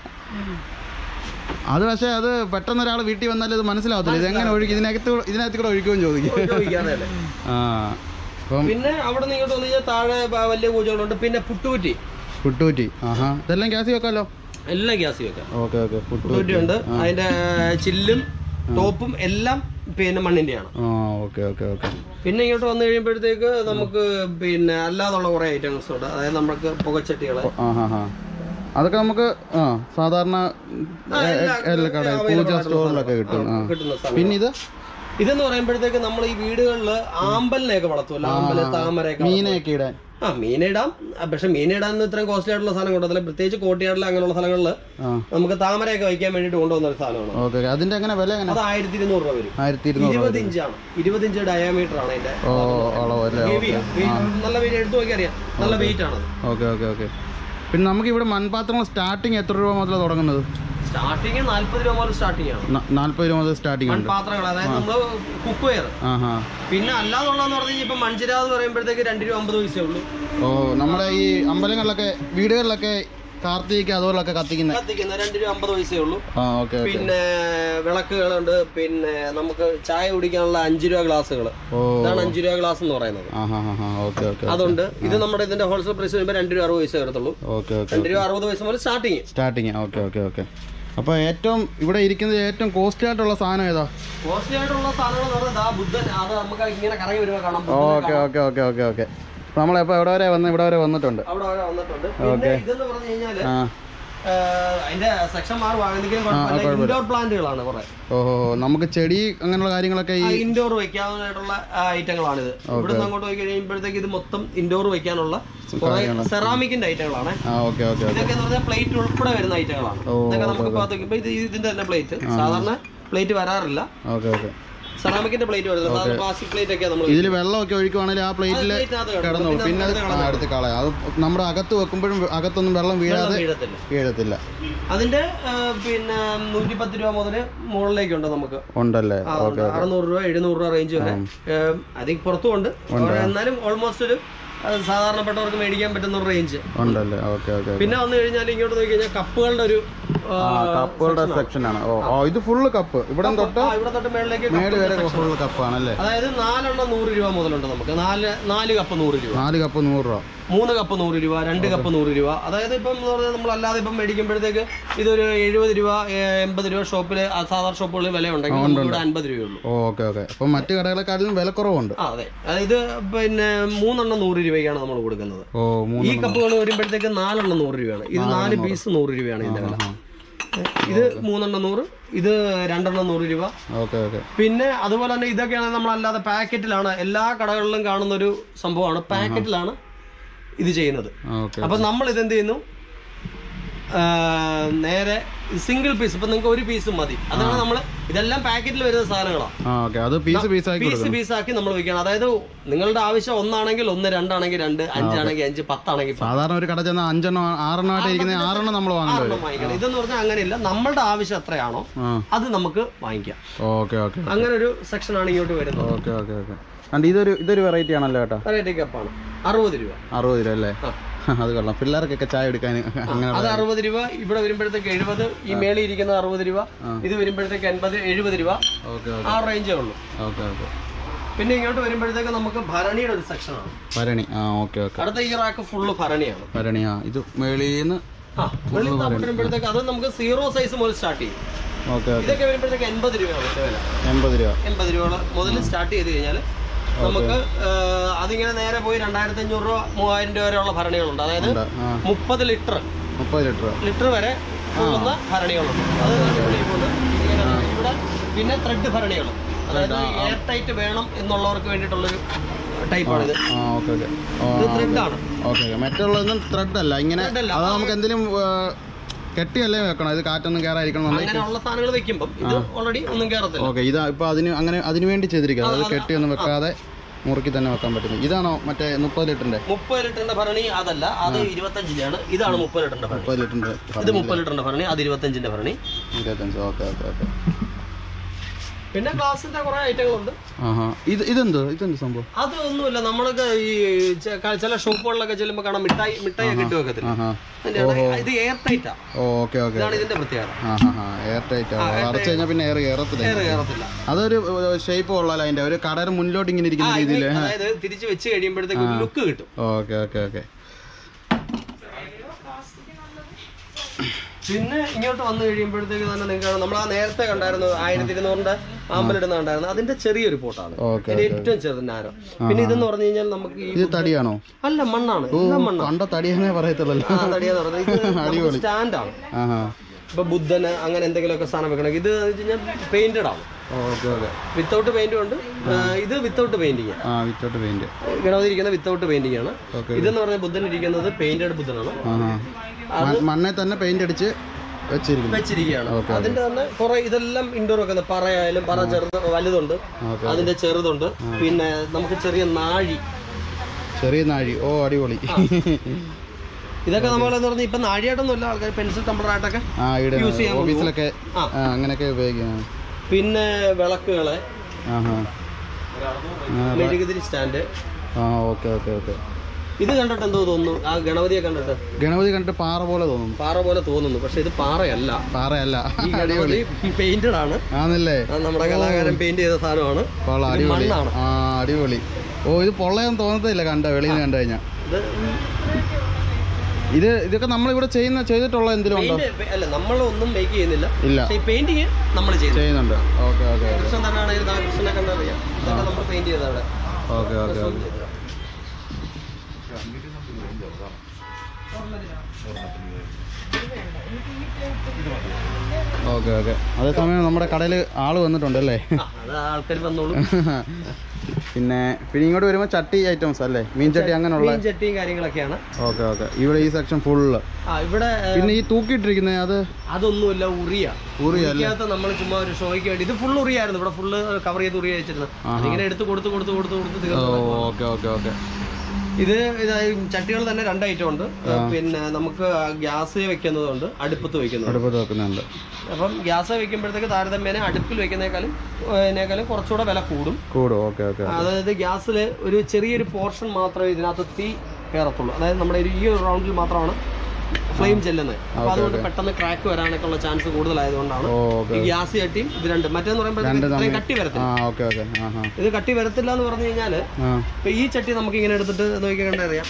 അത് പക്ഷേ അത് പെട്ടെന്ന് ഒരാൾ വീട്ടിൽ വന്നാൽ ഇത് മനസ്സിലാവത്തില്ല ഇത് എങ്ങനെ ഒഴുകി ഇതിനകത്ത് കൂടെ- ഇതിനകത്ത് കൂടെ ഒഴിക്കുമെന്ന് ചോദിക്കും ഉപയോഗിക്കാതെ അല്ലേ ആ അപ്പം പിന്നെ അവിടെ നിന്ന് ഇങ്ങോട്ട് വന്നു കഴിഞ്ഞാൽ താഴെ ബ- വലിയ പൂജകളുണ്ട് പിന്നെ പുട്ടുകുറ്റി പുട്ടൂറ്റി ആഹാ ഇതെല്ലാം ഗ്യാസ് വെക്കാമല്ലോ എല്ലാം ഗ്യാസ് വെക്കാം ഓക്കെ ഓക്കെ പുട്ടൂറ്റി പുട്ടുകുറ്റി ഉണ്ട് അതിന്റെ ചില്ലും ടോപ്പും എല്ലാം പിന്നെ മണ്ണിന്റെയാണ് ആ ഓക്കെ ഓക്കെ ഓക്കെ പിന്നെ ഇങ്ങോട്ട് വന്നു കഴിയുമ്പോഴത്തേക്ക് നമുക്ക് പിന്നെ അല്ലാതുള്ള കുറെ ഐറ്റംസ് ഉണ്ട് അതായത് നമുക്ക് പുകച്ചട്ടികള് ആ ഹാ ഹാ അതൊക്കെ നമുക്ക് ആ സാധാരണ എല്ലാ- എല്ലാ കട available പൂജ ആയിട്ടുള്ള സ്റ്റോറിലൊക്കെ കിട്ടും ആ കിട്ടുന്ന സാധനം പിന്നെ ഇത് ഇതെന്ന് പറയുമ്പോഴത്തേക്ക് നമ്മൾ ഈ വീടുകളിൽ ആമ്പലിനെയൊക്കെ വളർത്തുമല്ലോ ആമ്പല് താമരയൊക്കെ വളർത്തും. മീനയൊക്കെ ഇടാൻ ആ മീനിടാം ആ, പക്ഷെ മീനിടാൻ ഇത്രയും കോസ്റ്റ്ലി ആയിട്ടുള്ള സാധനം കൊണ്ടതില്ല പ്രത്യേകിച്ച് കോട്ടിയാടിൽ അങ്ങനെയുള്ള സ്ഥലങ്ങളിൽ ആ നമുക്ക് താമരയൊക്കെ വയ്ക്കാൻ വേണ്ടിയിട്ട് കൊണ്ടുവന്ന ഒരു സാധനമാണ് ഓക്കെ ഓക്കെ അതിന്റെ എങ്ങനെ വില എങ്ങനെ അത് ആയിരത്തി ഇരുന്നൂറ് രൂപ വരും ആയിരത്തി ഇരുന്നൂറ് ഇരുപത് ഇഞ്ചാണ് ഇരുപത് ഇഞ്ച് ഡയാമീറ്റർ ആണ് അതിന്റെ ഓ അളവ് അല്ലേ Heavy ആ. Weight- നല്ല വെയിറ്റ് എടുത്തു നോക്കി അറിയാം നല്ല വെയിറ്റ് ആണ് ഓക്കെ ഓക്കെ ഓക്കെ പിന്നെ നമുക്ക് ഇവിടെ മൺപാത്രങ്ങൾ സ്റ്റാർട്ടിങ് എത്ര രൂപ മുതലാണ് തുടങ്ങുന്നത് സ്റ്റാർട്ടിങ് നാല്പത് രൂപ മുതൽ സ്റ്റാർട്ടിങ് ആണ് ന- നാല്പത് രൂപ മുതൽ സ്റ്റാർട്ടിങ് ഉണ്ട് മൺപാത്രങ്ങൾ അതായത് നമ്മള് കുക്ക് വെയർ ആ ഹാ പിന്നെ അല്ലാതുള്ളതെന്ന് പറഞ്ഞു കഴിഞ്ഞാൽ ഇപ്പൊ മൺചിര എന്ന് പറയുമ്പോഴത്തേക്ക് രണ്ട് രൂപ അമ്പത് പൈസയേ ഉള്ളൂ ഓ നമ്മുടെ ഈ അമ്പലങ്ങളിലൊക്കെ വീടുകളിലൊക്കെ കാർത്തിക അതുപോലൊക്കെ കത്തിക്കുന്ന കത്തിക്കുന്ന രണ്ട് രൂപ അമ്പത് പൈസയേ ഉള്ളൂ ആ ഓക്കെ ഓക്കെ പിന്നെ വിളക്കുകളുണ്ട് പിന്നെ നമുക്ക് ചായ കുടിക്കാനുള്ള അഞ്ച് രൂപ ഗ്ലാസ്സുകൾ ഓ ഇതാണ് അഞ്ച് രൂപ ഗ്ലാസ് എന്ന് പറയുന്നത് ആ ഹാ ഹാ ഹാ ഓക്കെ ഓക്കെ അതുണ്ട് ഇത് നമ്മുടെ ഇതിന്റെ ഹോൾസെയിൽ പ്രൈസ് വരുമ്പോൾ രണ്ട് രൂപ അറുപത് പൈസ വരത്തുള്ളൂ ഓക്കെ ഓക്കെ രണ്ട് രൂപ അറുപത് പൈസ മുതൽ starting starting okay okay okay അപ്പോൾ ഏറ്റവും ഇവിടെ ഇരിക്കുന്നത് ഏറ്റവും കോസ്റ്റ്ലി ആയിട്ടുള്ള സാധനം ഏതാ കോസ്റ്റ്ലി ആയിട്ടുള്ള സാധനങ്ങൾ എന്ന് പറഞ്ഞാൽ ദാ ബുദ്ധൻ അത് നമുക്ക് ഇങ്ങനെ കറങ്ങി വരുമ്പോൾ കാണാം ബുദ്ധനെ okay okay okay okay okay നമ്മളിപ്പോൾ എവിടെ വരെ വന്ന് ഇവിടെ വരെ വന്നിട്ടുണ്ട് അവിടെ വരെ വന്നിട്ടുണ്ട് പിന്നെ ഇതെന്ന് പറഞ്ഞു കഴിഞ്ഞാല് ആ ഏഹ്, അതിന്റെ സെക്ഷൻ മാറുവാണെങ്കിലും കുഴപ്പമില്ല ഇൻഡോർ പ്ലാന്റുകളാണ് കുറെ ഓഹോ നമുക്ക് ചെടി അങ്ങനെയുള്ള കാര്യങ്ങളൊക്കെ ഈ ഇൻഡോർ വെക്കാവുന്നതായിട്ടുള്ള ഐറ്റങ്ങളാണ് ഇത് ഇവിടെ നിന്ന് അങ്ങോട്ട് പോയി കഴിയുമ്പോഴത്തേക്ക് ഇത് മൊത്തം ഇൻഡോർ വെക്കാനുള്ള കുറെ സെറാമിക്കിന്റെ ഐറ്റങ്ങളാണ് ആ ഓക്കെ ഓക്കെ ഇതൊക്കെ എന്ന് പറഞ്ഞാൽ പ്ലേറ്റ് ഉൾപ്പെടെ വരുന്ന ഐറ്റങ്ങളാണ് ഓ, ഇതൊക്കെ നമുക്ക് പാത്തേക്ക് ഇപ്പൊ ഇത് ഇതിന്റെ തന്നെ പ്ലേറ്റ് സാധാരണ പ്ലേറ്റ് വരാറില്ല ഓക്കെ ഓക്കെ സെറാമിക്കിന്റെ പ്ലേറ്റ് വരുന്നത് സാധാരണ പ്ലാസ്റ്റിക് പ്ലേറ്റ് ഒക്കെ നമ്മൾ ഇതിൽ വെള്ളമൊക്കെ ഒഴിക്കുവാണെങ്കിൽ ആ പ്ലേറ്റിൽ പ്ലേറ്റിനകത്ത് കിടന്നോളൂ പിന്നെ അത് ആ, എടുത്ത് കളയാം അത് നമ്മുടെ അകത്ത് വെക്കുമ്പോഴും അകത്തൊന്നും വെള്ളം വീഴാതെ വീഴത്തില്ല വീഴത്തില്ല അതിന്റെ ആ, പിന്നെ നൂറ്റി പത്ത് രൂപ മുതൽ മുകളിലേക്കുണ്ട് നമുക്ക് ഉണ്ടല്ലേ ആ, ഉണ്ട്. അറുന്നൂറ് രൂപ എഴുന്നൂറ് രൂപ റേഞ്ച് വരെ അതിൽ പുറത്തുമുണ്ട് എന്നാലും ഓൾമോസ്റ്റ് ഒരു ആ, സാധാരണപ്പെട്ടവർക്ക് മേടിക്കാൻ പറ്റുന്ന ഒരു റേഞ്ച് ഉണ്ടല്ലേ ഓക്കെ ഓക്കെ പിന്നെ വന്നു കഴിഞ്ഞാൽ ഇങ്ങോട്ട് നോക്കി കഴിഞ്ഞാൽ കപ്പുകളുടെ ഒരു ആ, കപ്പുകളുടെ സെക്ഷൻ ആണ് ഓ ഓ ഇത് ഫുള്ള് കപ്പ് ഇവിടെ തൊട്ട് ആ, ഇവിടെ തൊട്ട് മേളിലേക്ക് മേള് വരെ ഫുള്ള് കപ്പാണല്ലേ അതായത് നാലെണ്ണം നൂറ് രൂപ മുതലുണ്ട് നമുക്ക് നാല് നാല് കപ്പ് നൂറ് രൂപ നാല് കപ്പ് നൂറ് രൂപ മൂന്ന് കപ്പ് നൂറ് രൂപ രണ്ട് കപ്പ് നൂറ് രൂപ അതായത് ഇപ്പം എന്ന് പറഞ്ഞാൽ നമ്മൾ അല്ലാതെ ഇപ്പം മേടിക്കുമ്പോഴത്തേക്ക് ഇതൊരു എഴുപത് രൂപ ഏ, എൺപത് രൂപ ഷോപ്പിൽ സാധാരണ ഷോപ്പുകളിൽ വില ഉണ്ടെങ്കിൽ നമുക്ക് ഇവിടെ അൻപത് രൂപയുള്ളൂ ഓക്കെ ഓക്കെ അപ്പം മറ്റു കടകളെക്കാട്ടിലും വില കുറവുണ്ട് ആ അതെ അതായത് പിന്നെ മൂന്നെണ്ണം നൂറ് രൂപയ്ക്കാണ് നമ്മൾ കൊടുക്കുന്നത് ഓ മൂന്ന് ഈ കപ്പുകൾ വരുമ്പോഴത്തേക്ക് നാലെണ്ണം നൂറ് രൂപയാണ് ഇത് നാല് പീസ് നൂറ് രൂപയാണ് ഇതിന്റെ വില ഇത് മൂന്നെണ്ണം നൂറ് ഇത് രണ്ടെണ്ണം നൂറ് രൂപ ഓക്കെ ഓക്കെ പിന്നെ അതുപോലെ തന്നെ ഇതൊക്കെയാണ് നമ്മളല്ലാതെ പാക്കറ്റിലാണ് എല്ലാ കടകളിലും കാണുന്ന ഒരു സംഭവമാണ് പാക്കറ്റിലാണ് ഇത് ചെയ്യുന്നത് ഓക്കെ അപ്പൊ നമ്മൾ ഇതെന്ത് ചെയ്യുന്നു ആ, നേരെ സിംഗിൾ പീസ് ഇപ്പൊ നിങ്ങൾക്ക് ഒരു പീസും മതി അതാണ് നമ്മൾ ഇതെല്ലാം പാക്കറ്റിൽ വരുന്ന സാധനങ്ങളാണ് ആ ഓക്കെ അത് പീസ് പീസ് ആക്കി പീസ് കൊടുക്കണം പീസാക്കി നമ്മൾ വെക്കണം അതായത് നിങ്ങളുടെ ആവശ്യം ഒന്നാണെങ്കിൽ ഒന്ന് രണ്ടാണെങ്കിൽ രണ്ട് അഞ്ചാണെങ്കിൽ അഞ്ച് പത്താണെങ്കിൽ പത്ത്. സാധാരണ ഒരു കട ചെന്നാൽ അഞ്ചെണ്ണം ആറെണ്ണം ആയിട്ട് ഇരിക്കുന്ന ആറെണ്ണം നമ്മൾ വാങ്ങേണ്ടി വരും ആറെണ്ണം വാങ്ങിക്കണം ഇതെന്ന് പറഞ്ഞാൽ അങ്ങനെയില്ല നമ്മളുടെ ആവശ്യം എത്രയാണോ ആ അത് നമുക്ക് വാങ്ങിക്കാം ഓക്കെ ഓക്കെ അങ്ങനെ ഒരു സെക്ഷനാണ് ഇങ്ങോട്ട് വരുന്നത് ഓക്കെ ഓക്കെ ഓക്കെ കണ്ട് ഇതൊരു ഇതൊരു വെറൈറ്റി ആണല്ലോ കേട്ടോ വെറൈറ്റി കപ്പാണ് അറുപത് രൂപ അറുപത് രൂപ അല്ലേ ആ. അത് കൊള്ളാം പിള്ളേർക്കൊക്കെ ചായ എടുക്കാൻ അങ്ങനെ അത് അറുപത് രൂപ ഇവിടെ വരുമ്പോഴത്തേക്ക് എഴുപത് ഈ മേളിൽ ഇരിക്കുന്നത് അറുപത് രൂപ ഇത് വരുമ്പോഴത്തേക്ക് എൺപത് എഴുപത് രൂപ ഓക്കെ ആ റേഞ്ചേ ഉള്ളൂ ഓക്കെ ഓക്കെ പിന്നെ ഇങ്ങോട്ട് വരുമ്പോഴത്തേക്ക് നമുക്ക് ഭരണിയുടെ ഒരു സെക്ഷനാണ് ഭരണി ആ ഓക്കെ ഓക്കെ അടുത്ത ഈ റാക്ക് ഫുള്ള് ഭരണിയാണ് ഭരണി ആ ഇത് മേളീന്ന് ആ വെളിയിൽ താഴോട്ട് വരുമ്പോഴത്തേക്ക് അത് നമുക്ക് സീറോ സൈസ് മുതൽ സ്റ്റാർട്ട് ചെയ്യും ഓക്കെ ഓക്കെ ഇതൊക്കെ വരുമ്പോഴത്തേക്ക് എൺപത് രൂപയാണ് ഇതിന്റെ വില എൺപത് രൂപ എൺപത് രൂപ മുതൽ സ്റ്റാർട്ട് ചെയ്ത് കഴിഞ്ഞാൽ നമുക്ക് ആ, അതിങ്ങനെ നേരെ പോയി രണ്ടായിരത്തി അഞ്ഞൂറ് രൂപ മൂവായിരം രൂപ വരെയുള്ള ഭരണികളുണ്ട് അതായത് ഉണ്ട് ആ മുപ്പത് ലിറ്റർ മുപ്പത് ലിറ്റർ ലിറ്റർ വരെ പോകുന്ന ഭരണികളുണ്ട് അത് അടിപൊളിയായിട്ടുണ്ട്. ഇങ്ങനെ ഇവിടെ പിന്നെ ത്രെഡ് ഭരണികൾ അതായത് എയർ ടൈറ്റ് വേണം എന്നുള്ളവർക്ക് വേണ്ടിയിട്ടുള്ളൊരു ടൈപ്പാണിത് ആ ഓക്കെ ഓക്കെ ഓ ഇത് ത്രെഡ് ആണ് ഓക്കെ ഓക്കെ മറ്റുള്ളതൊന്നും ത്രെഡ് അല്ല ഇങ്ങനെ Thread അല്ല. അത് നമുക്ക് എന്തെങ്കിലും കെട്ടിയല്ലേ വെക്കണം ഇത് കാറ്റൊന്നും കയറാതിരിക്കണം നമ്മൾ അങ്ങനെയുള്ള സാധനങ്ങൾ വെക്കുമ്പോൾ ഇത് ഓൾറെഡി ഒന്നും കയറത്തില്ല ഓക്കെ ഇതാ ഇപ്പൊ അതിന് അങ്ങനെ അതിന് വേണ്ടി ചെയ്തിരിക്കുക അത് കെട്ടിയൊന്നും വെക്കാതെ മുറുക്കി തന്നെ വെക്കാൻ പറ്റുന്നു ഇതാണോ മറ്റേ മുപ്പത് ലിറ്ററിന്റെ മുപ്പത് ലിറ്ററിന്റെ ഭരണി അതല്ല അത് ഇരുപത്തഞ്ചിന്റെയാണ് ഇതാണ് മുപ്പത് ലിറ്ററിന്റെ ഭരണി മുപ്പത് ലിറ്ററിന്റെ ഇത് മുപ്പത് ലിറ്ററിന്റെ ഭരണി അത് ഇരുപത്തഞ്ചിന്റെ ഭരണി ഇരുപത്തഞ്ച് ഓക്കെ ഓക്കെ ഓക്കെ പിന്നെ ഗ്ലാസിന്റെ കുറെ ഐറ്റങ്ങളുണ്ട് ആഹാ ഇത് ഇതെന്ത് ഇതെന്ത് സംഭവം അതൊന്നുമില്ല നമ്മളൊക്കെ ഈ ചെ- ക- ചില ഷോപ്പുകളിലൊക്കെ ചെല്ലുമ്പോൾ കാണാം മിഠായി മിഠായി ഒക്കെ ഇട്ട് വെക്കത്തില്ല ആഹാ അതിന്റെയാണ് ഇത് എയർ ടൈറ്റാ ഓക്കെ ഓക്കെ ഇതാണ് ഇതിന്റെ പ്രത്യേകത ആഹാ ഹാ എയർ ടൈറ്റ് അടച്ചു കഴിഞ്ഞാൽ പിന്നെ എയർ കയറത്തില്ല എയർ കയറത്തില്ല അതൊരു ഷേപ്പ് ഉള്ളല്ലോ അതിന്റെ ഒരു കടയുടെ മുന്നിലോട്ട് ഇങ്ങനെ ആ, ഇരിക്കുന്ന ഇത് രീതിയിൽ അതായത് തിരിച്ച് വെച്ച് കഴിയുമ്പോഴത്തേക്ക് ഒരു ലുക്ക് കിട്ടും ഓക്കെ ഓക്കെ ഓക്കെ പിന്നെ ഇങ്ങോട്ട് വന്നു കഴിയുമ്പോഴത്തേക്ക് തന്നെ നിങ്ങൾക്ക് നമ്മൾ ആ നേരത്തെ കണ്ടായിരുന്നു ആയിരത്തി ഇരുന്നൂറിന്റെ ആമ്പലിടുന്ന കണ്ടായിരുന്നു അതിന്റെ ചെറിയൊരു പോട്ടാണ് ഓക്കെ അതിന്റെ ഏറ്റവും ചെറുത് നാരോ പിന്നെ ഇതെന്ന് പറഞ്ഞു കഴിഞ്ഞാൽ നമുക്ക് ഈ ഇത് തടിയാണോ അല്ല മണ്ണാണ് എല്ലാം മണ്ണാണ് കണ്ട തടിയാന്നേ പറയത്തുള്ളല്ലോ ആ തടിയാന്ന് പറഞ്ഞത് ഇത് സ്റ്റാൻഡാണ് ആഹാ ഇപ്പൊ ബുദ്ധന് അങ്ങനെ എന്തെങ്കിലുമൊക്കെ സാധനം വെക്കണം ഇത് കഴിഞ്ഞാൽ പെയിന്റഡ് ആണ് ഓക്കെ ഓക്കെ വിത്തൗട്ട് പെയിന്റും ഉണ്ട് ആ, ഇത് വിത്തൗട്ട് പെയിന്റിങ് ആ വിത്തോട്ട് പെയിന്റ് ഗണപതി ഇരിക്കുന്ന വിത്തൗട്ട് പെയിന്റിംഗ് ആണ് ഓക്കെ ഇതെന്ന് പറഞ്ഞാൽ ബുദ്ധൻ ഇരിക്കുന്നത് പെയിന്റഡ് ബുദ്ധനാണ് ആഹാ മ- മണ്ണെ തന്നെ പെയിന്റ് അടിച്ച് വെച്ചിരിക്കുന്നു വെച്ചിരിക്കുകയാണ് അതിന്റെ തന്നെ കുറെ ഇതെല്ലാം ഇൻഡോർ വെക്കുന്നത് പറയായാലും പറ ചെറുത് വലുതുണ്ട് ഓക്കെ അതിന്റെ ചെറുതുണ്ട് പിന്നെ നമുക്ക് ചെറിയ നാഴി ചെറിയ നാഴി ഓ അടിപൊളി ഇതൊക്കെ നമ്മളെന്ന് പറഞ്ഞാൽ ഇപ്പൊ നാഴിയായിട്ടൊന്നുമില്ല ആൾക്കാർ പെൻസിൽ ടംബറായിട്ടൊക്കെ ആ ഇവിടെ Use ചെയ്യാൻ ഓഫീസിലൊക്കെ ആ. ആ, അങ്ങനെയൊക്കെ ഉപയോഗിക്കാം പിന്നെ വിളക്കുകളെ ആഹാ അങ്ങനെ മെഴുകുതിരി സ്റ്റാൻഡ് ആ ഓക്കെ ഓക്കെ ഓക്കെ ഇത് കണ്ടിട്ട് എന്തോ തോന്നുന്നു ആ ഗണപതിയെ കണ്ടിട്ട് ഗണപതി കണ്ടിട്ട് പാറ പോലെ തോന്നുന്നു പാറ പോലെ തോന്നുന്നു പക്ഷെ ഇത് പാറയല്ല പാറയല്ല ഈ ഗണപതി പെയിന്റഡ് ആണ് ആന്നല്ലേ അത് നമ്മുടെ കലാകാരൻ പെയിന്റ് ചെയ്ത സാധനമാണ് കൊള്ളാം ഇത് അടിപൊളി മണ്ണാണ് ആ അടിപൊളി ഓ ഇത് പൊള്ളയൊന്നും തോന്നത്തില്ല കണ്ട വെളിയിൽ നിന്ന് കണ്ടു കഴിഞ്ഞാൽ ഇത് ഇത് ഇതൊക്കെ നമ്മളിവിടെ ചെയ്യുന്ന ചെയ്തിട്ടുള്ള എന്തെങ്കിലും ഉണ്ടോ പെയിന്റ് അല്ല നമ്മളൊന്നും മേക്ക് ചെയ്യുന്നില്ല ഇല്ല പക്ഷെ ഈ പെയിന്റിങ് നമ്മൾ ചെയ്യുന്നു ചെയ്യുന്നുണ്ട് ഓക്കെ ഓക്കെ കൃഷ്ണൻ തന്നെ ആണെങ്കിൽ ആ കൃഷ്ണനെ കണ്ടറിയാം ഇതൊക്കെ നമ്മൾ പെയിന്റ് ചെയ്ത അവിടെ okay okay okay okay okay അതേസമയം നമ്മുടെ കടയിൽ ആള് വന്നിട്ടുണ്ട് അല്ലേ ആ, അത് ആൾക്കാർ വന്നോളൂ പിന്നെ പിന്നെ ഇങ്ങോട്ട് വരുമ്പോൾ ചട്ടി ഐറ്റംസ് അല്ലേ മീൻ ചട്ടി അങ്ങനെയുള്ള മീൻ ചട്ടിയും കാര്യങ്ങളൊക്കെയാണ് ഓക്കെ ഓക്കെ ഇവിടെ ഈ സെക്ഷൻ ഫുള്ള് ആ ഇവിടെ ഏ, പിന്നെ ഈ തൂക്കിയിട്ടിരിക്കുന്നത് അത് അതൊന്നുമില്ല ഉറിയ ഉറിയ അല്ലേ? ഉറിക്കകത്ത് നമ്മൾ ചുമ്മാ ഒരു ഷോയ്ക്ക് വേണ്ടി ഇത് ഫുൾ ഉറിയായിരുന്നു ഇവിടെ ഫുള്ള് കവർ ചെയ്ത് ഉറിയ വെച്ചിരുന്നത് അതിങ്ങനെ എടുത്ത് കൊടുത്ത് കൊടുത്ത് കൊടുത്ത് കൊടുത്ത് ഓ തീർന്നു ഓക്കെ ഓക്കെ ഓക്കെ ഇത് ഇതായി ചട്ടികൾ തന്നെ രണ്ട് ഐറ്റം ഉണ്ട് പിന്നെ നമുക്ക് ഗ്യാസ് വെക്കുന്നതുണ്ട് അടുപ്പത്ത് വെക്കുന്നുണ്ട് അടുപ്പത്ത് വെക്കുന്നുണ്ട് അപ്പം ഗ്യാസ് വെക്കുമ്പോഴത്തേക്ക് താരതമ്യേന അടുപ്പിൽ വെക്കുന്നേക്കാളും ഇതിനേക്കാളും കുറച്ചുകൂടെ വില കൂടും കൂടും ഓക്കെ ഓക്കെ അതായത് ഗ്യാസിൽ ഒരു ചെറിയൊരു പോർഷൻ മാത്രമേ ഇതിനകത്ത് തീ കയറത്തുള്ളൂ അതായത് നമ്മുടെ ഒരു ഈ ഒരു റൗണ്ടിൽ മാത്രമാണ് ഫ്ലെയിം ചെല്ലുന്നത് അപ്പൊ അതുകൊണ്ട് പെട്ടെന്ന് ക്രാക്ക് വരാനൊക്കെ ഉള്ള ചാൻസ് കൂടുതലായതുകൊണ്ടാണ് ഓ ഈ ഓക്കെ ഗ്യാസ് ചട്ടിയും ഇത് രണ്ടും മറ്റേന്ന് പറയുമ്പോഴത്തേക്ക് ഇത്രയും കട്ടി ആ വരത്തില്ല ഓക്കെ ഓക്കെ ആ ഹാ ഇത് കട്ടി വരത്തില്ല എന്ന് പറഞ്ഞു കഴിഞ്ഞാൽ ആ ഇപ്പൊ ഈ ചട്ടി നമുക്ക് ഇങ്ങനെ എടുത്തിട്ട് നോക്കി കണ്ടറിയാം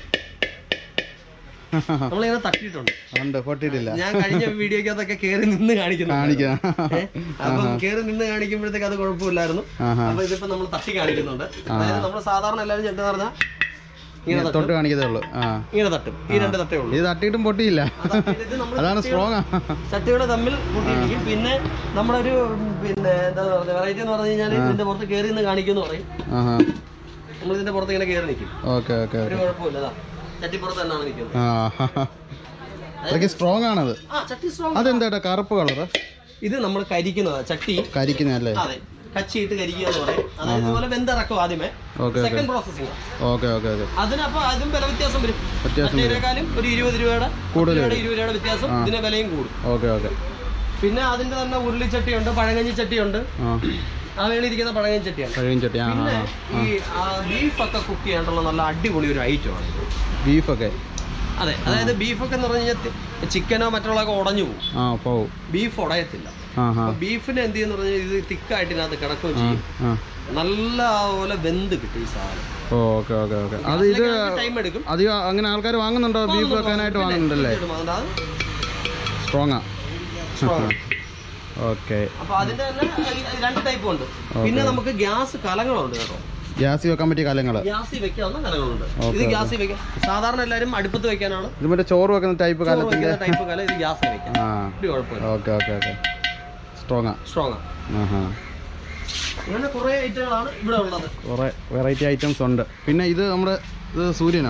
നമ്മളിങ്ങനെ തട്ടിയിട്ടുണ്ട് ഉണ്ട് പൊട്ടിയിട്ടില്ല ഞാൻ കഴിഞ്ഞ വീഡിയോക്കകത്തൊക്കെ കയറി നിന്ന് കാണിക്കുന്നു കാണിക്കാം അപ്പം കയറി നിന്ന് കാണിക്കുമ്പോഴത്തേക്ക് അത് കുഴപ്പമില്ലായിരുന്നു ആഹാ അപ്പൊ ഇതിപ്പോ നമ്മൾ തട്ടി കാണിക്കുന്നുണ്ട് അതായത് നമ്മൾ സാധാരണ എല്ലാവരും ചെട്ട് പറഞ്ഞാൽ ഇങ്ങനെ തട്ടും തൊട്ട് കാണിക്കതേ ഉള്ളൂ ആ ഇങ്ങനെ തട്ടും ഈ രണ്ട് തട്ടേ ഉള്ളൂ ഇത് തട്ടിയിട്ടും പൊട്ടിയില്ല ആ തട്ടിയിട്ട് ഇത് നമ്മൾ അതാണ് സ്ട്രോങ് ചട്ടികൾ തമ്മിൽ കൂട്ടിയിടിക്കും പിന്നെ നമ്മുടെ ഒരു പിന്നെ എന്താ പറയുക വെറൈറ്റി എന്ന് പറഞ്ഞു കഴിഞ്ഞാൽ ഇതിന്റെ പുറത്ത് കയറി നിന്ന് കാണിക്കുമെന്ന് പറയും ആഹാ നമ്മൾ ഇതിന്റെ പുറത്ത് ഇങ്ങനെ കയറി നിൽക്കും ഓക്കെ ഓക്കെ ഒരു കുഴപ്പമില്ല അതാ ചട്ടിപ്പുറത്ത് തന്നെയാണ് നിൽക്കുന്നത് ആ അതൊക്കെ സ്ട്രോങ് ആണത് ആ ചട്ടി സ്ട്രോങ് അതെന്താ കറുപ്പ് കളറ് ഇത് നമ്മൾ കരിക്കുന്നതാ ചട്ടി കരിക്കുന്നല്ലേ അതെ കച്ചിയിട്ട് കരിക്കുക എന്ന് പറയും അതായത് ഇതുപോലെ വെന്തിറക്കും ആദ്യമേ okay second processing okay okay okay അതിനപ്പോ അതും വില വ്യത്യാസം വരും വ്യത്യാസം മറ്റേതിനേക്കാളും ഒരു ഇരുപത് രൂപയുടെ കൂടുതൽ രൂപയുടെ ഇരുപത് രൂപയുടെ വ്യത്യാസം ഇതിന് വിലയും കൂടും ഓക്കെ ഓക്കെ പിന്നെ അതിന്റെ തന്നെ ഉരുളിച്ചട്ടിയുണ്ട് പഴങ്കഞ്ഞി ചട്ടിയുണ്ട് ആ ആ മേളിരിക്കുന്ന പഴങ്കഞ്ഞി ചട്ടിയാണ് കഴിയും ചട്ടി ആ പിന്നെ ഈ ബീഫ് ഒക്കെ കുക്ക് ചെയ്യാനുള്ള നല്ല അടിപൊളി ഒരു ഐറ്റമാണ് ബീഫൊക്കെ അതെ അതായത് ബീഫൊക്കെ എന്ന് പറഞ്ഞു കഴിഞ്ഞാൽ ചിക്കനോ മറ്റുള്ളതൊക്കെ ഉടഞ്ഞു പോകും ആ പോവും ബീഫ് ഉടയത്തില്ല ആ ആ അപ്പൊ ബീഫിന് എന്ത് ചെയ്യുന്ന പറഞ്ഞാൽ ഇത് തിക്കായിട്ട് ഇതിനകത്ത് കിടക്കുകയും ചെയ്യും ആ നല്ല പോലെ വെന്ത് കിട്ടും ഈ സാധനം ഓക്കെ ഓക്കെ ഓക്കെ അത് ഇത് ടൈം എടുക്കും അധികം അങ്ങനെ ആൾക്കാർ വാങ്ങുന്നുണ്ടോ ബീഫ് വെക്കാനായിട്ട് വാങ്ങുന്നുണ്ടല്ലേ തീർച്ചയായിട്ടും അത് സ്ട്രോങ്ങാ strong ആണ്. ഓക്കെ അപ്പൊ അതിന്റെ തന്നെ ഈ രണ്ട് ടൈപ്പ് ഉണ്ട് പിന്നെ നമുക്ക് ഗ്യാസ് കലങ്ങളുണ്ട് കേട്ടോ ഗ്യാസിൽ വെക്കാൻ പറ്റിയ കലങ്ങൾ ഗ്യാസിൽ വെക്കാവുന്ന കലങ്ങളുണ്ട് ഇത് ഗ്യാസിൽ വെക്കാം സാധാരണ എല്ലാവരും അടുപ്പത്ത് വെക്കാനാണ് ഇത് മറ്റേ ചോറ് വെക്കുന്ന ടൈപ്പ് ചോറ് കലത്തിന്റെ വെക്കുന്ന ടൈപ്പ് കല ഇത് ഗ്യാസിൽ വെക്കാം ആ ഒരു കുഴപ്പമില്ല ഓക്കെ ഓക്കെ ഓക്കെ സ്ട്രോങ്ങാ സ്ട്രോങ് ആണ് ആഹാ അങ്ങനെ കുറെ ഐറ്റങ്ങളാണ് ഇവിടെ ഉള്ളത് കുറേ വെറൈറ്റി ഐറ്റംസ് ഉണ്ട് പിന്നെ ഇത് നമ്മുടെ ഇത് സൂര്യനാ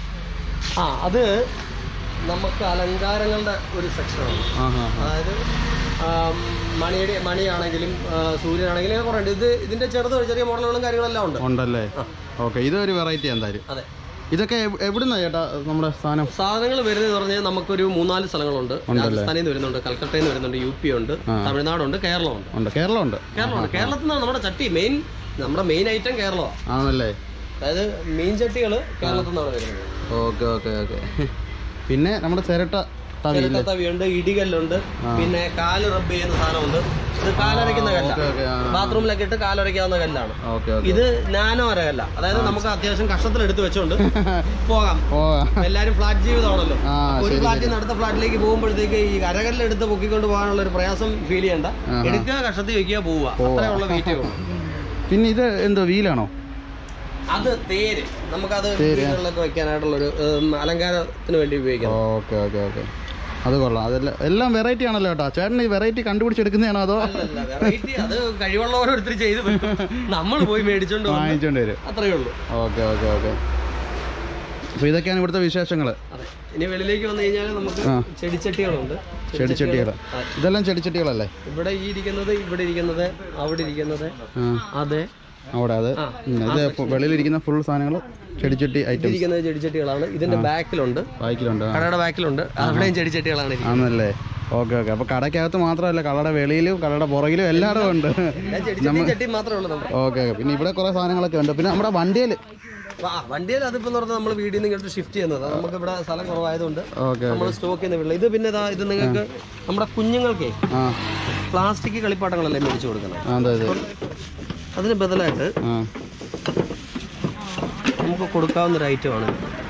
ആ അത് നമുക്ക് അലങ്കാരങ്ങളുടെ ഒരു സെക്ഷനാണ് ആഹാ അതായത് ആം, മണിയുടെ മണിയാണെങ്കിലും ആ, സൂര്യനാണെങ്കിലും ഇങ്ങനെ കുറേ ഉണ്ട് ഇത് ഇതിന്റെ ചെറുത് ചെറിയ മോഡലുകളും കാര്യങ്ങളെല്ലാം ഉണ്ട് ഉണ്ടല്ലേ ആ. ഓക്കെ ഇതൊരു വെറൈറ്റി എന്തായാലും അതെ ഇതൊക്കെ എവ്- എവിടുന്നാ ചേട്ടാ നമ്മുടെ സാധനം സാധനങ്ങൾ വരുന്നത് പറഞ്ഞാൽ നമുക്കൊരു മൂന്നാല് സ്ഥലങ്ങളുണ്ട് രാജസ്ഥാനിൽ നിന്ന് വരുന്നുണ്ട് കൽക്കട്ടയിൽ നിന്ന് വരുന്നുണ്ട് യു പി ഉണ്ട് തമിഴ്നാടുണ്ട് കേരളമുണ്ട് ഉണ്ട് കേരളമുണ്ട് കേരളമുണ്ട് കേരളത്തിൽ നിന്നാണ് നമ്മുടെ ചട്ടി മെയിൻ നമ്മുടെ മെയിൻ ഐറ്റം കേരളമാണ് ആണല്ലേ അതായത് മീൻ ചട്ടികൾ കേരളത്തിൽ നിന്നാണ് വരുന്നത് ഓക്കെ ഓക്കെ ഓക്കെ പിന്നെ നമ്മുടെ ചിരട്ട തവി ചിരട്ട തവിയുണ്ട് ഇടികല്ലുണ്ട് പിന്നെ കാല് റബ്ബ് ചെയ്യുന്ന സാധനമുണ്ട് ഇത് കാലരയ്ക്കുന്ന കല്ലാണ് ഓക്കെ ഓക്കെ ആ ബാത്റൂമിലൊക്കെ ഇട്ട് കാലരയ്ക്കാവുന്ന കല്ലാണ് ഓക്കെ ഓക്കെ ഇത് നാനോ അരകല്ല അതായത് നമുക്ക് അത്യാവശ്യം കഷ്ടത്തിൽ എടുത്ത് വെച്ചോണ്ട് പോകാം ഓ എല്ലാരും ഫ്ലാറ്റ് ജീവിതമാണല്ലോ ആ ഒരു ശരി ഫ്ലാറ്റിൽ നിന്ന് അടുത്ത ഫ്ലാറ്റിലേക്ക് പോകുമ്പോഴത്തേക്ക് ഈ അരകല്ല് എടുത്ത് പൊക്കിക്കൊണ്ട് പോകാനുള്ള ഒരു പ്രയാസം ഫീൽ ചെയ്യണ്ട എടുക്കുക കഷ്ടത്തിൽ വെക്കുക പോവുക അത്രയുള്ള വെയിറ്റേ ഉള്ളൂ പിന്നെ ഇത് എന്തോ വീലാണോ അത് തേര് നമുക്കത് വീടുകളിലൊക്കെ വെക്കാനായിട്ടുള്ള ഒരു അലങ്കാരത്തിന് വേണ്ടി ഉപയോഗിക്കാം ഓക്കെ ഓക്കെ ഓക്കെ അത് കൊള്ളാം അതെല്ലാം എല്ലാം വെറൈറ്റി ആണല്ലോ കേട്ടോ ചേട്ടൻ ഈ വെറൈറ്റി കണ്ടുപിടിച്ചെടുക്കുന്നതാണോ അതോ അല്ലല്ല വെറൈറ്റി അത് കഴിവുള്ളവരോരുത്തർ ചെയ്ത് നമ്മൾ പോയി മേടിച്ചോണ്ട് വന്ന് വാങ്ങിച്ചോണ്ട് വരും അത്രയേ ഉള്ളൂ ഓക്കെ ഓക്കെ ഓക്കെ അപ്പോൾ ഇതൊക്കെയാണ് ഇവിടുത്തെ വിശേഷങ്ങൾ അതെ ഇനി വെളിയിലേക്ക് വന്നു കഴിഞ്ഞാൽ നമുക്ക് ആ. ചെടിച്ചട്ടികളുണ്ട് ചെടിച്ചട്ടികൾ അതെ. ഇതെല്ലാം ചെടിച്ചട്ടികളല്ലേ ഇവിടെ ഈ ഇരിക്കുന്നത് ഇവിടെ ഇരിക്കുന്നത് അവിടെ ഇരിക്കുന്നത് ആ അതെ അവിടെ അത് ആ. ഉം, ഇത് ഫു- വെളിയിലിരിക്കുന്ന ഫുൾ സാധനങ്ങൾ ചെടിച്ചട്ടി ഐറ്റംസ് ഇരിക്കുന്നത് ചെടിച്ചട്ടികളാണ് ഇതിന്റെ ബാക്കിലുണ്ട് ബാക്കിലുണ്ട് ആ. കടയുടെ ബാക്കിലുണ്ട് അവിടെയും ചെടിച്ചട്ടികളാണ് ഇരിക്കുന്നത് ആണല്ലേ ഓക്കെ ഓക്കെ അപ്പോൾ കടയ്ക്കകത്ത് മാത്രമല്ല കടയുടെ വെളിയിലും കടയുടെ പുറകിലും എല്ലായിടവും ഉണ്ട് എല്ലാം ചെടിച്ചട്ടിയും ചട്ടിയും മാത്രമേ ഉള്ളൂ നമ്മുടെ ഓക്കെ ഓക്കെ പിന്നെ ഇവിടെ കുറേ സാധനങ്ങളൊക്കെ ഉണ്ട് പിന്നെ നമ്മുടെ വണ്ടിയിൽ ആ വണ്ടിയിൽ അതിപ്പോ എന്ന് പറഞ്ഞാൽ നമ്മൾ വീടിൽ നിന്ന് ഇങ്ങോട്ട് ഷിഫ്റ്റ് ചെയ്യുന്നത് നമുക്ക് ഇവിടെ സ്ഥലം കുറവായതുകൊണ്ട് ഓക്കെ നമ്മൾ സ്റ്റോക്ക് ചെയ്യുന്ന വീട്ടിൽ ഇത് പിന്നെ ഇതാ ഇത് നിങ്ങൾക്ക് നമ്മുടെ കുഞ്ഞുങ്ങൾക്കേ ആ പ്ലാസ്റ്റിക് കളിപ്പാട്ടങ്ങളല്ലേ മേടിച്ചു കൊടുക്കണം ആ, അതെ അതെ അതിന് ബദലായിട്ട് ആ നമുക്ക് കൊടുക്കാവുന്ന ഒരു ഐറ്റമാണ്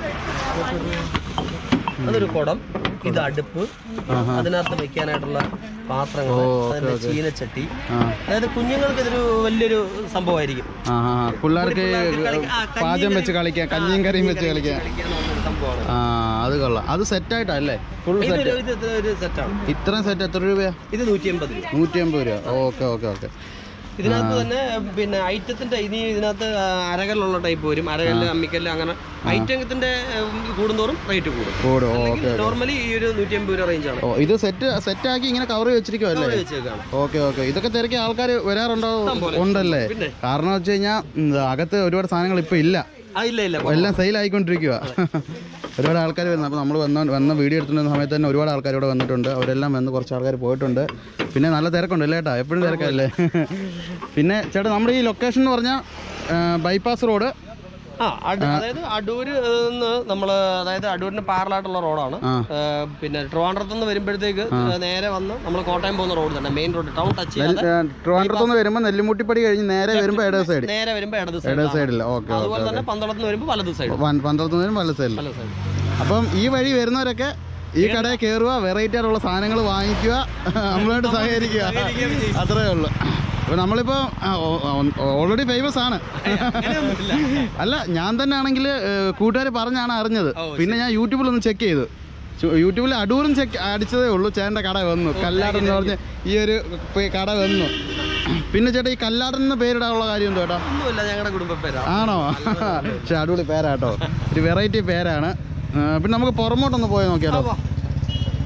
അതൊരു കുടം ഇത് അടുപ്പ് ആഹാ. അതിനകത്ത് വെക്കാനായിട്ടുള്ള പാത്രങ്ങൾ അതിന്റെ ചീനച്ചട്ടി ആ അതായത് കുഞ്ഞുങ്ങൾക്ക് ഇതൊരു വലിയൊരു സംഭവമായിരിക്കും ആ ആ ആ. പിള്ളേർക്ക് കളി- ആ, കഞ്ഞിയും പാചകം വെച്ച് കളിക്കാം കഞ്ഞിയും കറിയും വെച്ച് കളിക്കാം കളിക്കാനുള്ള ഒരു സംഭവമാണ് ആ അത് കൊള്ളാം അത് സെറ്റായിട്ടല്ലേ ഫുൾ സെറ്റ് ഇതൊരു ഇത് ഇത് ഒരു സെറ്റാണ് ഇത്രയും സെറ്റ് എത്ര രൂപയാ ഇത് നൂറ്റി എൺപത് രൂപ നൂറ്റി അമ്പത് രൂപ ഓക്കെ ഓക്കെ ഓക്കെ ഇതിനകത്ത് തന്നെ പിന്നെ ഐറ്റത്തിന്റെ ഇനി ഇതിനകത്ത് അരകല്ലുള്ള ടൈപ്പ് വരും അരകല്ല് അമ്മിക്കല്ല് അങ്ങനെ ഐറ്റത്തിന്റെ കൂടുന്തോറും റേറ്റ് കൂടും കൂടും ഓ അല്ലെങ്കിൽ നോർമലി ഈ ഒരു നൂറ്റി അമ്പത് രൂപ റേഞ്ചാണ് ഓ ഇത് സെറ്റ് സെറ്റാക്കി ഇങ്ങനെ കവർ വെച്ചിരിക്കുമല്ലേ വെച്ചേക്കാണ് ഓക്കെ ഓക്കെ ഇതൊക്കെ തിരക്കി ആൾക്കാർ വരാറുണ്ടോ പോലെ. ഉണ്ടല്ലേ പിന്നെ. കാരണം വെച്ച് കഴിഞ്ഞാൽ അകത്ത് ഒരുപാട് സാധനങ്ങൾ ഇപ്പൊ ഇല്ല ആ ഇല്ല ഇല്ല എല്ലാം സെയിൽ ആയിക്കൊണ്ടിരിക്കുക ഒരുപാട് ആൾക്കാർ വരുന്നു അപ്പോൾ നമ്മൾ വന്ന വന്ന വീഡിയോ എടുത്തിരുന്ന സമയത്ത് തന്നെ ഒരുപാട് ആൾക്കാർ ഇവിടെ വന്നിട്ടുണ്ട് അവരെല്ലാം വന്ന് കുറച്ച് ആൾക്കാർ പോയിട്ടുണ്ട് പിന്നെ നല്ല തിരക്കുണ്ട് അല്ലേ ചേട്ടാ എപ്പോഴും തിരക്കല്ലേ പിന്നെ ചേട്ടാ നമ്മുടെ ഈ ലൊക്കേഷൻ എന്ന് പറഞ്ഞാൽ ബൈപ്പാസ് റോഡ് ആ അട- അതായത് അടൂര് നിന്ന് നമ്മൾ അതായത് അടൂരിന് പാരലായിട്ടുള്ള റോഡാണ് ആ. ഏഹ് പിന്നെ ട്രിവാൻഡ്രത്ത് നിന്ന് വരുമ്പോഴത്തേക്ക് നേരെ വന്ന് നമ്മൾ കോട്ടയം പോകുന്ന റോഡ് തന്നെ മെയിൻ റോഡ് ടൗൺ ടച്ച് ചെയ്യാതെ ട്രിവാൻഡ്രത്ത് നിന്ന് വരുമ്പോൾ നെല്ലിമുട്ടിപ്പടി കഴിഞ്ഞ് നേരെ വരുമ്പോൾ ഇടത് സൈഡ് നേരെ വരുമ്പോൾ ഇടത് ഇടത് സൈഡ് സൈഡില്ല ഓക്കെ അതുപോലെ തന്നെ പന്തളത്ത് നിന്ന് വരുമ്പോൾ വലത് സൈഡ് പന്ത്രണ്ട് നിന്ന് വല്ല സൈഡിൽ വലത് സൈഡ് അപ്പം ഈ വഴി വരുന്നവരൊക്കെ ഈ കടയിൽ കയറുക വെറൈറ്റി ആയിട്ടുള്ള സാധനങ്ങൾ വാങ്ങിക്കുക നമ്മളായിട്ട് സഹകരിക്കുക അത്രേ ഉള്ളൂ അപ്പോൾ നമ്മളിപ്പോൾ ഓൾറെഡി ഫേമസ് ആണ് അല്ല ഞാൻ തന്നെ ആണെങ്കിൽ കൂട്ടുകാർ പറഞ്ഞാണ് അറിഞ്ഞത് പിന്നെ ഞാൻ യൂട്യൂബിൽ ഒന്ന് ചെക്ക് ചെയ്തു ചു- യൂട്യൂബിൽ അടൂരും ചെക്ക് അടിച്ചതേ ഉള്ളൂ ചേട്ടൻ്റെ കട വന്നു കല്ലാടൻ എന്ന് പറഞ്ഞ് ഈ ഒരു പേ- കട വന്നു പിന്നെ ചേട്ടാ ഈ കല്ലാടൻ എന്ന് പേരിടാനുള്ള കാര്യം എന്തോ ചേട്ടാ ഒന്നുമില്ല ഞങ്ങളുടെ കുടുംബ പേരാണ് ആണോ പക്ഷെ അടിപൊളി പേരാട്ടോ ഒരു വെറൈറ്റി പേരാണ് ആ, പിന്നെ നമുക്ക് പുറമോട്ടൊന്ന് പോയി നോക്കിയാലോ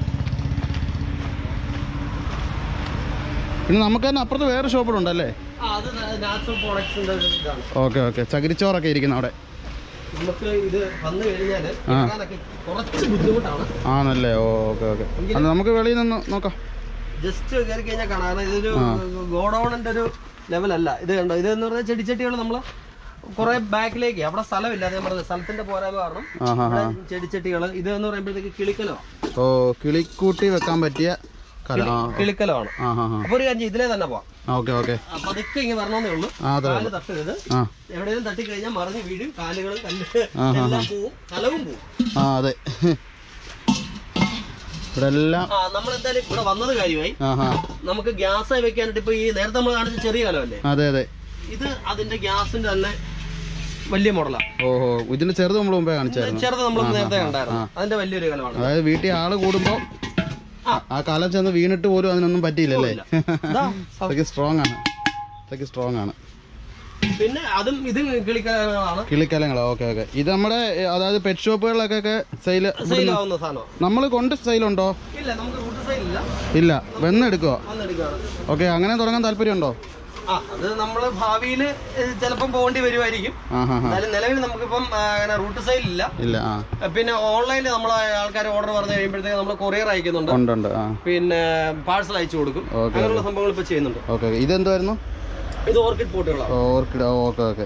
പിന്നെ നമുക്ക് തന്നെ അപ്പുറത്ത് വേറെ ഷോപ്പുണ്ടല്ലേ ആ അത് നാച്ചുറൽ പ്രോഡക്ട്സിന്റെ ഇതാണ് ഓക്കെ ഓക്കെ ചകിരിച്ചോറൊക്കെ ഇരിക്കുന്ന അവിടെ നമുക്ക് ഇത് വന്നു കഴിഞ്ഞാൽ കയറാനൊക്കെ കുറച്ച് ബുദ്ധിമുട്ടാണ് ആണല്ലേ ഓക്കെ ഓക്കെ അത് നമുക്ക് വെളിയിൽ നിന്ന് നോക്കാം ജസ്റ്റ് കയറി കഴിഞ്ഞാൽ കാണാം കാരണം ഇതൊരു ഗോഡൌണിന്റെ ഒരു ലെവലല്ല ഇത് കണ്ടോ ഇത് എന്ന് പറഞ്ഞാൽ ചെടിച്ചട്ടികൾ നമ്മൾ കുറെ ബാക്കിലേക്ക് അവിടെ സ്ഥലമില്ല ഞാൻ പറഞ്ഞത് സ്ഥലത്തിന്റെ പോരായ്മ കാരണം ആ ഹാ ഹാ ഇവിടെ ചെടിച്ചട്ടികൾ ഇത് എന്ന് പറയുമ്പോഴത്തേക്ക് കിളിക്കലോ ഓ കിളിക്കൂട്ടി വെക്കാൻ പറ്റിയ കല ആ കിളിക്കലമാണ് ആ ഹാ ഹാ അപ്പൊ ഒരു കാര്യം ഇതിലേ തന്നെ പോവാം ഓക്കെ ഓക്കെ അപ്പൊ അതൊക്കെ ഇങ്ങനെ വരണമെന്നേ ഉള്ളൂ ആ അതെ കാല് തട്ടരുത് ആ എവിടെയും തട്ടിക്കഴിഞ്ഞാൽ മറിഞ്ഞ് വീഴും കാലുകളും കല്ല് ആ, ആ, എല്ലാം പോവും സ്ഥലവും പോവും ആ അതെ ഇവിടെ എല്ലാം ആ നമ്മൾ എന്തായാലും ഇവിടെ വന്നത് കാര്യമായി ആ ഹാ നമുക്ക് ഗ്യാസ് വെക്കാനായിട്ട് ഇപ്പൊ ഈ നേരത്തെ നമ്മൾ കാണിച്ച ചെറിയ കലമല്ലേ അതെ അതെ ഇത് അതിന്റെ ഗ്യാസിന്റെ തന്നെ വലിയ മോഡലാണ് ഓഹോ ഇതിന് ചെറുത് നമ്മൾ മുമ്പേ കാണിച്ചായിരുന്നു ചെറുത് നമ്മൾ നേരത്തെ കണ്ടായിരുന്നു അതിന്റെ വലിയൊരു കലമാണ് അതായത് വീട്ടിൽ ആള് കൂടുമ്പോ ആ കാലം ചെന്ന് വീണിട്ട് പോലും അതിനൊന്നും പറ്റിയില്ലല്ലേ ഇതാ, അതൊക്കെ സ്ട്രോങ് ആണ് അതൊക്കെ സ്ട്രോങ് ആണ് പിന്നെ അതും ഇത് കിളിക്കലകളാണ് കിളിക്കലങ്ങളോ ഓക്കെ ഓക്കെ ഇത് നമ്മുടെ ഏ, അതായത് പെറ്റ് ഷോപ്പുകളിലൊക്കെ സെയില് സെയിലാവുന്ന സാധനമാണ് നമ്മൾ കൊണ്ട് സെയിലുണ്ടോ ഇല്ല നമുക്ക് റൂട്ട് സൈഡ് ഇല്ല ഇല്ല വെന്നെടുക്കോ വന്നെടുക്കുകയാണ് ഓക്കെ അങ്ങനെ തുടങ്ങാൻ താല്പര്യമുണ്ടോ ആ അത് നമ്മൾ ഭാവിയിൽ ചിലപ്പം പോകേണ്ടി വരുമായിരിക്കും ആ ഹാ ഹാ എന്നാലും നിലവിൽ നമുക്കിപ്പം ആ, അങ്ങനെ റൂട്ട് സൈഡ് ഇല്ല ഇല്ല ആ പിന്നെ ഓൺലൈനിൽ നമ്മൾ ആൾക്കാർ ഓർഡർ പറഞ്ഞു കഴിയുമ്പോഴത്തേക്ക് നമ്മൾ കൊറിയർ അയക്കുന്നുണ്ട് ഉണ്ട് ഉണ്ട് ആ പിന്നെ പാഴ്സൽ അയച്ചു കൊടുക്കും ഓക്കെ അങ്ങനെയുള്ള സംഭവങ്ങൾ ഇപ്പോൾ ചെയ്യുന്നുണ്ട് ഓക്കെ ഓക്കെ ഇതെന്തുമായിരുന്നു ഇത് ഓർക്കിഡ് പോട്ടുകളാണ് ഓർക്കിഡ് ഓക്കെ ഓക്കെ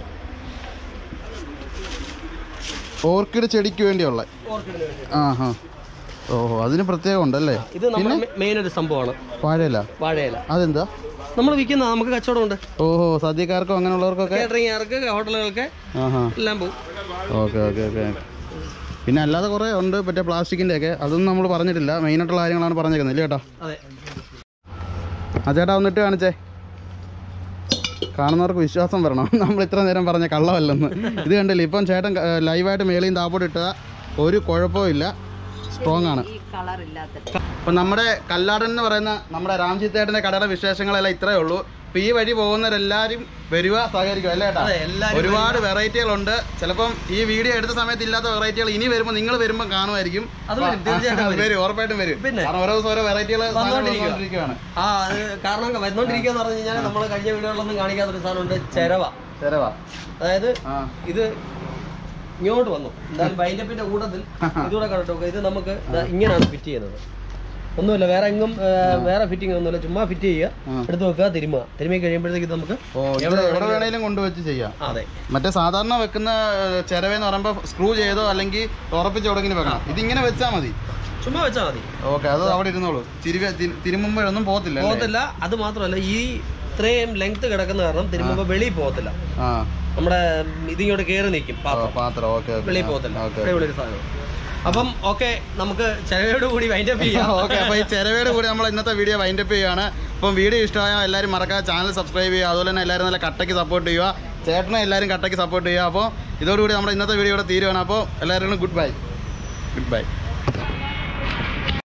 ഓർക്കിഡ് ചെടിക്ക് വേണ്ടിയുള്ള ഓർക്കിഡിന് വേണ്ടി ആ ഹാ ഓഹോ അതിന് പ്രത്യേകം ഉണ്ടല്ലേ ഇത് നമ്മുടെ മെയിൻ ഒരു സംഭവമാണ് വാഴയില വാഴയില അതെന്താ നമ്മൾ വിൽക്കുന്ന നമുക്ക് കച്ചവടമുണ്ട് ഓഹോ സദ്യക്കാർക്കും അങ്ങനെയുള്ളവർക്കൊക്കെ കേറ്ററിംഗുകാർക്ക് ഹോട്ടലുകൾക്ക് ആ ഹാ എല്ലാം പോകും ഓക്കെ ഓക്കെ ഓക്കെ പിന്നെ അല്ലാതെ കുറേ ഉണ്ട് മറ്റേ പ്ലാസ്റ്റിക്കിൻ്റെ ഒക്കെ അതൊന്നും നമ്മൾ പറഞ്ഞിട്ടില്ല മെയിനായിട്ടുള്ള കാര്യങ്ങളാണ് പറഞ്ഞേക്കുന്നത് ഇല്ലേ ചേട്ടാ അതെ ആ ചേട്ടാ ഒന്നിട്ട് കാണിച്ചേ കാണുന്നവർക്ക് വിശ്വാസം വരണം നമ്മൾ ഇത്ര നേരം പറഞ്ഞ കള്ളമല്ലെന്ന് ഇത് കണ്ടില്ലേ ഇപ്പം ചേട്ടൻ ഏ, ലൈവായിട്ട് മേളിയും താപ്പോട്ട് ഇട്ട ഒരു കുഴപ്പവും ഇല്ല സ്ട്രോങ് ആണ് ഈ കളർ ഇല്ലാത്ത അപ്പം നമ്മുടെ കല്ലാടൻ എന്ന് പറയുന്ന നമ്മുടെ രാംജിത്തേട്ടൻ്റെ കടയുടെ വിശേഷങ്ങളെല്ലാം ഇത്രയേ ഉള്ളൂ അപ്പം ഈ വഴി പോകുന്നവരെല്ലാവരും വരിക സഹകരിക്കും അല്ലേ ചേട്ടാ അതെ എല്ലാവരും ഒരുപാട് വെറൈറ്റികളുണ്ട് ചിലപ്പം ഈ വീഡിയോ എടുത്ത സമയത്ത് ഇല്ലാത്ത വെറൈറ്റികൾ ഇനി വരുമ്പോൾ നിങ്ങൾ വരുമ്പോൾ കാണുമായിരിക്കും അത് വരും, തീർച്ചയായിട്ടും വരും. വരും ഉറപ്പായിട്ടും വരും പിന്നെ? കാരണം ഓരോ ദിവസം ഓരോ വെറൈറ്റികൾ വന്നുകൊണ്ടിരിക്കുക. വന്നുകൊണ്ടിരിക്കുകയാണ് ആ അത് കാരണം വന്നുകൊണ്ടിരിക്കുക പറഞ്ഞു കഴിഞ്ഞാൽ നമ്മൾ കഴിഞ്ഞ വീടുകളിലൊന്നും കാണിക്കാത്തൊരു സാധനമുണ്ട് ചെരവ ചെലവാ അതായത് ആ ഇത് ഇങ്ങോട്ട് വന്നു എന്തായാലും ബൈൻഡപ്പിന്റെ കൂട്ടത്തിൽ ഇതുകൂടെ കണ്ടോ ഇത് നമുക്ക് ദാ ഇങ്ങനെയാണ് ഫിറ്റ് ചെയ്യുന്നത് ഒന്നുമില്ല വേറെ എങ്ങും ആ, വേറെ ഫിറ്റിംഗ് ഒന്നുമില്ല ചുമ്മാ ഫിറ്റ് ചെയ്യുക ആ. എടുത്ത് വെക്കുക തിരുമുക തിരുമ്മി കഴിയുമ്പോഴത്തേക്ക് ഇത് നമുക്ക് ഓ ഇത് എവിടെ വേണേലും കൊണ്ടുവച്ച് ചെയ്യാം അതെ മറ്റേ സാധാരണ വെക്കുന്ന ചിരവെന്ന് പറയുമ്പോൾ സ്ക്രൂ ചെയ്തോ അല്ലെങ്കിൽ ഉറപ്പിച്ച് എവിടെങ്കിലും വെക്കണം ഇതിങ്ങനെ വെച്ചാൽ മതി ചുമ്മാ വെച്ചാൽ മതി ഓക്കെ അത് അവിടെ ഇരുന്നോളൂ തിരുവ തി- തിരുമുമ്പോഴൊന്നും പോകത്തില്ല അല്ലേ? പോകത്തില്ല അത് മാത്രമല്ല ഈ ഇത്രയും ലെങ്ത് കിടക്കുന്ന കാരണം തിരുമ്പുമ്പോൾ വെളിയിൽ പോകത്തില്ല ആ നമ്മുടെ ഇതിങ്ങോട്ട് കയറി നിൽക്കും ഓ, പാത്രം പാത്രം ഓക്കെ വെളിയിൽ പോകത്തില്ല ഓക്കെ അടിപൊളി സാധനം അപ്പം ഓക്കെ നമുക്ക് ചെലവയോട് കൂടി വൈൻഡപ്പ് ചെയ്യാം ഓക്കെ അപ്പോൾ ഈ ചെലവേട് കൂടി നമ്മൾ ഇന്നത്തെ വീഡിയോ വൈൻഡപ്പ് ചെയ്യുകയാണ് അപ്പം വീഡിയോ ഇഷ്ടമായാൽ എല്ലാവരും മറക്കാതെ ചാനൽ സബ്സ്ക്രൈബ് ചെയ്യുക അതുപോലെ തന്നെ എല്ലാവരും നല്ല കട്ടയ്ക്ക് സപ്പോർട്ട് ചെയ്യുക ചേട്ടനെ എല്ലാവരും കട്ടയ്ക്ക് സപ്പോർട്ട് ചെയ്യുക അപ്പോൾ ഇതോടുകൂടി നമ്മുടെ ഇന്നത്തെ വീഡിയോ ഇവിടെ തീരുവാണ് അപ്പോൾ എല്ലാവരും ഗുഡ് ബൈ ഗുഡ് ബൈ